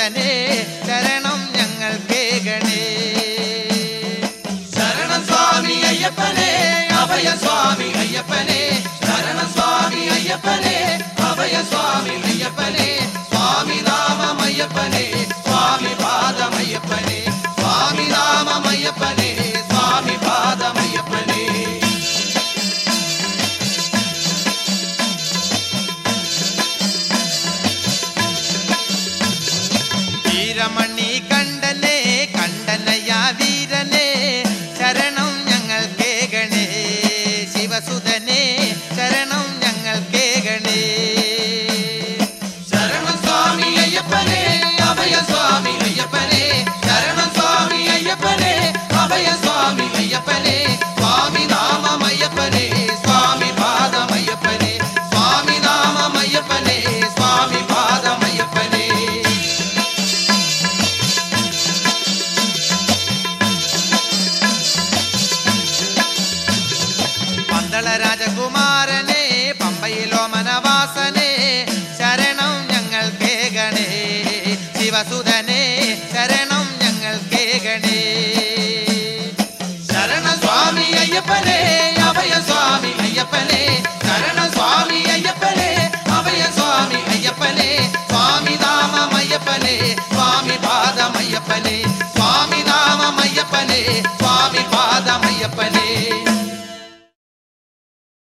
ശിവസുതനെ ശരണം ഞങ്ങൾ കേകണേ ശരണം സ്വാമി അയ്യപ്പനെ അഭയ സ്വാമി അയ്യപ്പനെ ശരണം സ്വാമി അയ്യപ്പനെ അഭയ സ്വാമി അയ്യപ്പനെ സ്വാമി നാമം അയ്യപ്പനെ സ്വാമി പാദമയ്യപ്പനെ സ്വാമി നാമം അയ്യപ്പനെ സ്വാമി പാദമയ്യപ്പനെ വീരമണി കണ്ടനെ കണ്ടനയ വീരനെ ശരണം ഞങ്ങൾ കേകണേ ശിവസുതനെ ശരണം ഞങ്ങൾ കേകണേ ശരണം സ്വാമി അയ്യപ്പനെ അഭയ സ്വാമി അയ്യപ്പനെ ശരണം സ്വാമി അയ്യപ്പനെ അഭയ സ്വാമി അയ്യപ്പനെ സ്വാമി നാമം അയ്യപ്പനെ സ്വാമി പാദമയ്യപ്പനെ സ്വാമി നാമം അയ്യപ്പനെ സ്വാമി പാദമയ്യപ്പനെ പന്തള രാജകുമാരനെ പമ്പയിലോ മനവാസനെ ശരണം ഞങ്ങൾ കേകണേ ശിവസുതനെ ശരണം ഞങ്ങൾ കേകണേ ശരണ സ്വാമി അയ്യപ്പനെ അഭയ സ്വാമി അയ്യപ്പനെ ശരണ സ്വാമി അയ്യപ്പനെ അഭയ സ്വാമി അയ്യപ്പനെ സ്വാമി